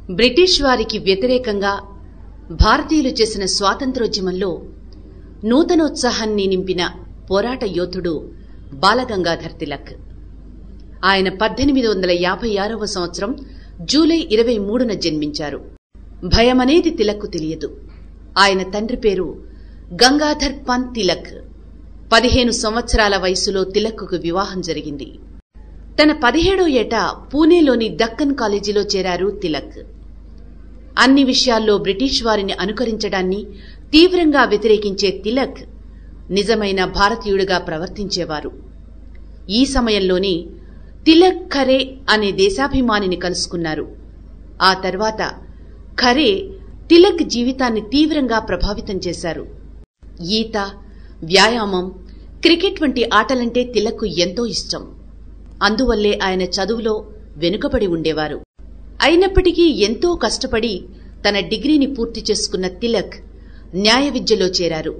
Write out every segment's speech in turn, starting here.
British వారికి వ్యతిరేకంగా భారతీయులు చేసిన స్వాతంత్రోద్యమంలో నూతనోత్సాహాన్ని నింపిన పోరాట యోధుడు బాలగంగాధర్ తిలక్ ఆయన పద్దెనిమిది వందల యాభై ఆరవ సంవత్సరం జూలై ఇరవై మూడున జన్మించారు భయమనేది తిలక్కు తెలియదు ఆయన తండ్రి పేరు గంగాధర్ పంత్ తిలక్ పదిహేను సంవత్సరాల వయసులో తిలక్కుకు వివాహం జరిగింది తన పదిహేడో ఏట పూణేలోని దక్కన్ కాలేజీలో చేరారు తిలక్ అన్ని విషయాల్లో బ్రిటిష్ వారిని అనుకరించడాన్ని తీవ్రంగా వ్యతిరేకించే తిలక్ నిజమైన భారతీయుడిగా ప్రవర్తించేవారు ఈ సమయంలోనే తిలక్ ఖరే అనే దేశాభిమానిని కలుసుకున్నారు ఆ తర్వాత ఖరే తిలక్ జీవితాన్ని తీవ్రంగా ప్రభావితం చేశారు ఈత వ్యాయామం క్రికెట్ వంటి ఆటలంటే తిలక్కు ఎంతో ఇష్టం అందువల్లే ఆయన చదువులో వెనుకబడి ఉండేవారు అయినప్పటికీ ఎంతో కష్టపడి తన డిగ్రీని పూర్తి చేసుకున్న తిలక్ న్యాయ విద్యలో చేరారు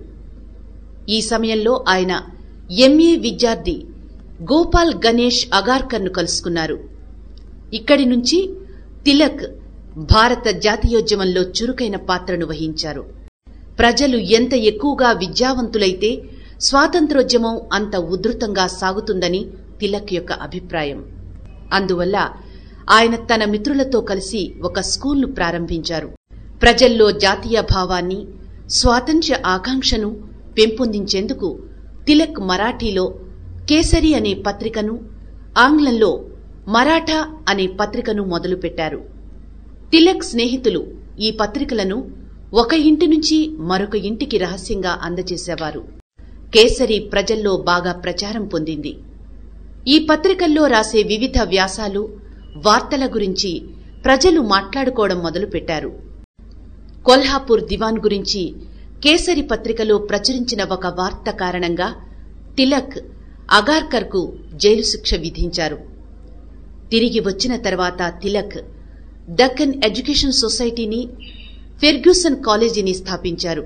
ఈ సమయంలో ఆయన ఎంఏ విద్యార్థి గోపాల్ గణేష్ అగార్కర్ను కలుసుకున్నారు ఇక్కడి నుంచి తిలక్ భారత జాతీయోద్యమంలో చురుకైన పాత్రను వహించారు ప్రజలు ఎంత ఎక్కువగా విద్యావంతులైతే స్వాతంత్రోద్యమం అంత ఉధృతంగా సాగుతుందని తిలక్ యొక్క అభిప్రాయం అందువల్ల ఆయన తన మిత్రులతో కలిసి ఒక స్కూల్ను ప్రారంభించారు ప్రజల్లో జాతీయ భావాన్ని స్వాతంత్ర్య ఆకాంక్షను పెంపొందించేందుకు తిలక్ మరాఠీలో కేసరి అనే పత్రికను ఆంగ్లంలో మరాఠా అనే పత్రికను మొదలుపెట్టారు తిలక్ స్నేహితులు ఈ పత్రికలను ఒక ఇంటి నుంచి మరొక ఇంటికి రహస్యంగా అందజేసేవారు కేసరి ప్రజల్లో బాగా ప్రచారం పొందింది ఈ పత్రికల్లో రాసే వివిధ వ్యాసాలు వార్తల గురించి ప్రజలు మాట్లాడుకోవడం మొదలుపెట్టారు కొల్హాపూర్ దివాన్ గురించి కేసరి పత్రికలో ప్రచురించిన ఒక వార్త కారణంగా తిలక్ అగార్కర్కు జైలు శిక్ష విధించారు తిరిగి వచ్చిన తర్వాత తిలక్ దక్కన్ ఎడ్యుకేషన్ సొసైటీని ఫెర్గ్యూసన్ కాలేజీని స్థాపించారు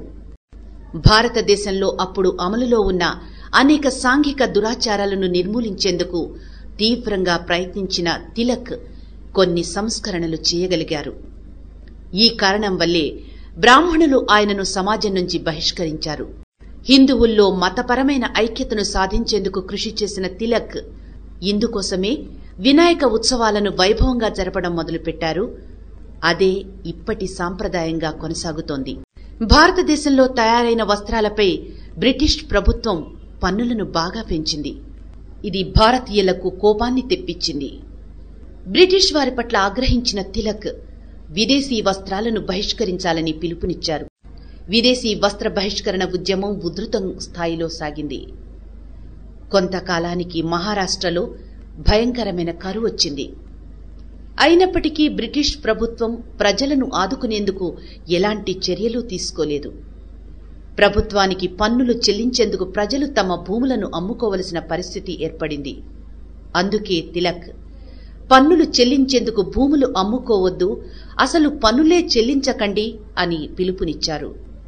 భారతదేశంలో అప్పుడు అమలులో ఉన్న అనేక సాంఘిక దురాచారాలను నిర్మూలించేందుకు తీవ్రంగా ప్రయత్నించిన తిలక్ కొన్ని సంస్కరణలు చేయగలిగారు ఈ కారణం వల్లే బ్రాహ్మణులు ఆయనను సమాజం నుంచి బహిష్కరించారు హిందువుల్లో మతపరమైన ఐక్యతను సాధించేందుకు కృషి చేసిన తిలక్ ఇందుకోసమే వినాయక ఉత్సవాలను వైభవంగా జరపడం మొదలుపెట్టారు అదే ఇప్పటి సాంప్రదాయంగా కొనసాగుతోంది భారతదేశంలో తయారైన వస్త్రాలపై బ్రిటిష్ ప్రభుత్వం పన్నులను బాగా పెంచింది ఇది భారతీయులకు కోపాన్ని తెప్పించింది బ్రిటిష్ వారి పట్ల ఆగ్రహించిన తిలక్ విదేశీ వస్త్రాలను బహిష్కరించాలని పిలుపునిచ్చారు విదేశీ వస్త్ర బహిష్కరణ ఉద్యమం ఉధృతం స్థాయిలో సాగింది కొంతకాలానికి మహారాష్ట్రలో భయంకరమైన కరువు వచ్చింది అయినప్పటికీ బ్రిటిష్ ప్రభుత్వం ప్రజలను ఆదుకునేందుకు ఎలాంటి చర్యలు తీసుకోలేదు ప్రభుత్వానికి పన్నులు చెల్లించేందుకు ప్రజలు తమ భూములను అమ్ముకోవలసిన పరిస్థితి ఏర్పడింది అందుకే తిలక్ పన్నులు చెల్లించేందుకు భూములు అమ్ముకోవద్దు అసలు పన్నులే చెల్లించకండి అని పిలుపునిచ్చారు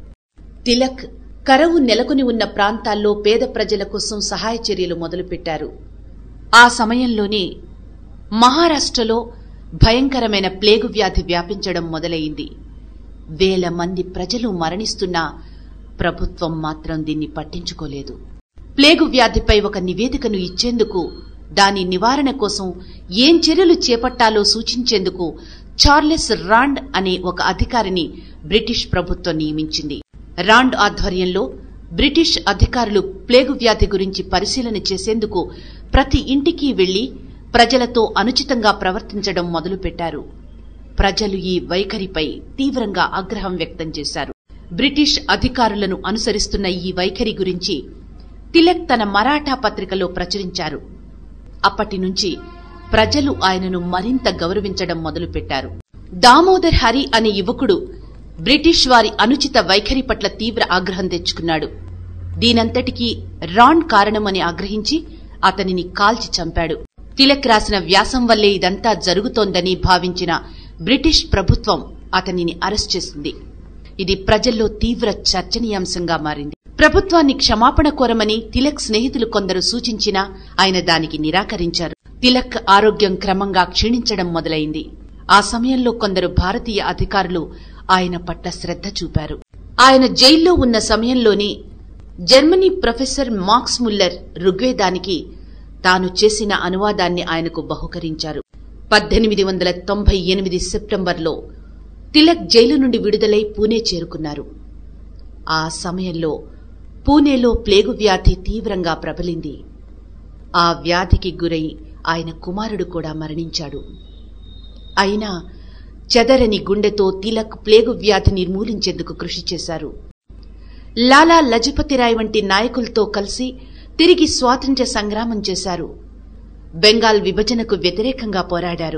తిలక్ కరవు నెలకొని ఉన్న ప్రాంతాల్లో పేద ప్రజల కోసం సహాయ చర్యలు మొదలుపెట్టారు ఆ సమయంలోనే మహారాష్ట్రలో భయంకరమైన ప్లేగు వ్యాధి వ్యాపించడం మొదలైంది వేల మంది ప్రజలు మరణిస్తున్నా ప్రభుత్వం మాత్రం దీన్ని పట్టించుకోలేదు ప్లేగు వ్యాధిపై ఒక నివేదికను ఇచ్చేందుకు దాని నివారణ కోసం ఏం చర్యలు చేపట్టాలో సూచించేందుకు చార్లెస్ రాండ్ అనే ఒక అధికారిని బ్రిటిష్ ప్రభుత్వం నియమించింది రాండ్ ఆధ్వర్యంలో బ్రిటిష్ అధికారులు ప్లేగు వ్యాధి గురించి పరిశీలన చేసేందుకు ప్రతి ఇంటికి వెళ్లి ప్రజలతో అనుచితంగా ప్రవర్తించడం మొదలుపెట్టారు ప్రజలు ఈ వైఖరిపై తీవ్రంగా ఆగ్రహం వ్యక్తం చేశారు బ్రిటిష్ అధికారులను అనుసరిస్తున్న ఈ వైఖరి గురించి తిలక్ తన మరాఠా పత్రికలో ప్రచురించారు అప్పటి నుంచి ప్రజలు ఆయనను మరింత గౌరవించడం మొదలుపెట్టారు దామోదర్ హరి అనే యువకుడు బ్రిటిష్ వారి అనుచిత వైఖరి పట్ల తీవ్ర ఆగ్రహం తెచ్చుకున్నాడు దీనంతటికీ రాండ్ కారణమని ఆగ్రహించి అతనిని కాల్చి చంపాడు తిలక్ రాసిన వ్యాసం వల్లే ఇదంతా జరుగుతోందని భావించిన బ్రిటిష్ ప్రభుత్వం అతనిని అరెస్ట్ చేసింది ఇది ప్రజల్లో తీవ్ర చర్చనీయాంశంగా మారింది ప్రభుత్వాన్ని క్షమాపణ కోరమని తిలక్ స్నేహితులు కొందరు సూచించినా ఆయన దానికి నిరాకరించారు తిలక్ ఆరోగ్యం క్రమంగా క్షీణించడం మొదలైంది ఆ సమయంలో కొందరు భారతీయ అధికారులు ఆయన పట్ల శ్రద్ధ చూపారు ఆయన జైల్లో ఉన్న సమయంలోనే జర్మనీ ప్రొఫెసర్ మార్క్స్ ముల్లర్ ఋగ్వేదానికి తాను చేసిన అనువాదాన్ని ఆయనకు బహుకరించారు పద్దెనిమిది వందల తొంభై ఎనిమిది సెప్టెంబర్లో తిలక్ జైలు నుండి విడుదలై పూణే చేరుకున్నారు ఆ సమయంలో పూణేలో ప్లేగు వ్యాధి తీవ్రంగా ప్రబలింది ఆ వ్యాధికి గురై ఆయన కుమారుడు కూడా మరణించాడు అయినా చెదరని గుండెతో తిలక్ ప్లేగు వ్యాధి నిర్మూలించేందుకు కృషి చేశారు లాలా లజపతిరాయ్ వంటి నాయకులతో కలిసి తిరిగి స్వాతంత్ర్య సంగ్రామం చేశారు బెంగాల్ విభజనకు వ్యతిరేకంగా పోరాడారు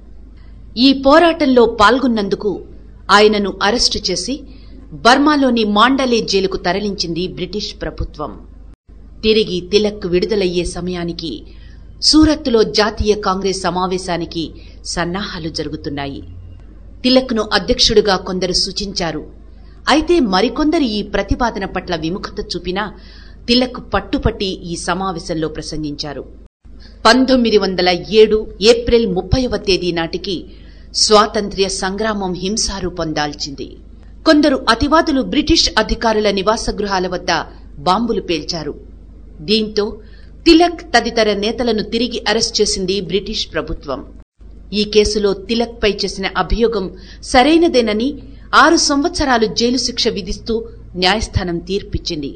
ఈ పోరాటంలో పాల్గొన్నందుకు ఆయనను అరెస్టు చేసి బర్మాలోని మాండలే జైలుకు తరలించింది బ్రిటిష్ ప్రభుత్వం తిరిగి తిలక్ విడుదలయ్యే సమయానికి సూరత్లో జాతీయ కాంగ్రెస్ సమావేశానికి సన్నాహాలు జరుగుతున్నాయి తిలక్ను అధ్యక్షుడిగా కొందరు సూచించారు అయితే మరికొందరు ఈ ప్రతిపాదన పట్ల విముఖత చూపినా తిలక్ పట్టుపట్టి ఈ సమావేశంలో ప్రసంగించారు పంతొమ్మిది వందల ఏడు ఏప్రిల్ ముప్పైవ తేదీ నాటికి స్వాతంత్ర్య సంగ్రామం హింసారూపం దాల్చింది కొందరు అతివాదులు బ్రిటిష్ అధికారుల నివాస గృహాల వద్ద బాంబులు పేల్చారు దీంతో తిలక్ తదితర నేతలను తిరిగి అరెస్ట్ చేసింది బ్రిటిష్ ప్రభుత్వం ఈ కేసులో తిలక్ పై చేసిన అభియోగం సరైనదేనని ఆరు సంవత్సరాలు జైలు శిక్ష విధిస్తూ న్యాయస్థానం తీర్పిచ్చింది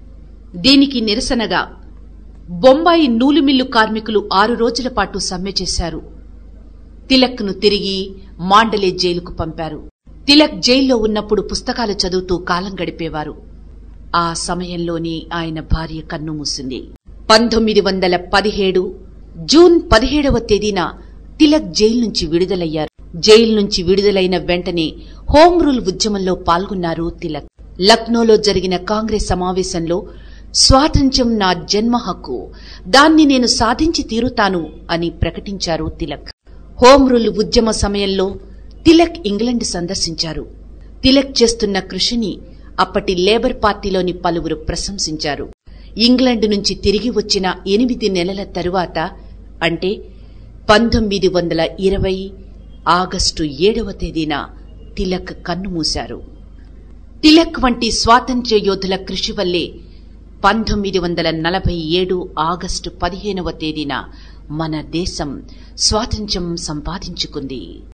దీనికి నిరసనగా బొంబాయి నూలుమిల్లు కార్మికులు ఆరు రోజుల పాటు సమ్మె చేశారు తిలక్ను తిరిగి మాండలే జైలుకు పంపారు తిలక్ జైల్లో ఉన్నప్పుడు పుస్తకాలు చదువుతూ కాలం గడిపేవారు ఆ సమయంలోనే ఆయన భార్య కన్నుమూసింది పంతొమ్మిది వందల పదిహేడు జూన్ పదిహేడవ తేదీన తిలక్ జైలు నుంచి విడుదలయ్యారు జైలు నుంచి విడుదలైన వెంటనే హోం రూల్ ఉద్యమంలో పాల్గొన్నారు తిలక్ లక్నోలో జరిగిన కాంగ్రెస్ సమావేశంలో స్వాతంత్ర్యం నా జన్మ హక్కు దాన్ని నేను సాధించి తీరుతాను అని ప్రకటించారు తిలక్ హోం రూల్ ఉద్యమ సమయంలో తిలక్ ఇంగ్లండ్ సందర్శించారు తిలక్ చేస్తున్న కృషిని అప్పటి లేబర్ పార్టీలోని పలువురు ప్రశంసించారు ఇంగ్లండ్ నుంచి తిరిగి వచ్చిన ఎనిమిది నెలల తరువాత అంటే పంతొమ్మిది వందల ఇరవై ఆగస్టు ఏడవ తేదీన తిలక్ కన్నుమూశారు తిలక్ వంటి స్వాతంత్ర్య యోధుల కృషి వల్లే పంతొమ్మిది వందల నలభై ఏడు ఆగస్టు పదిహేనవ తేదీన మన దేశం స్వాతంత్ర్యం సంపాదించుకుంది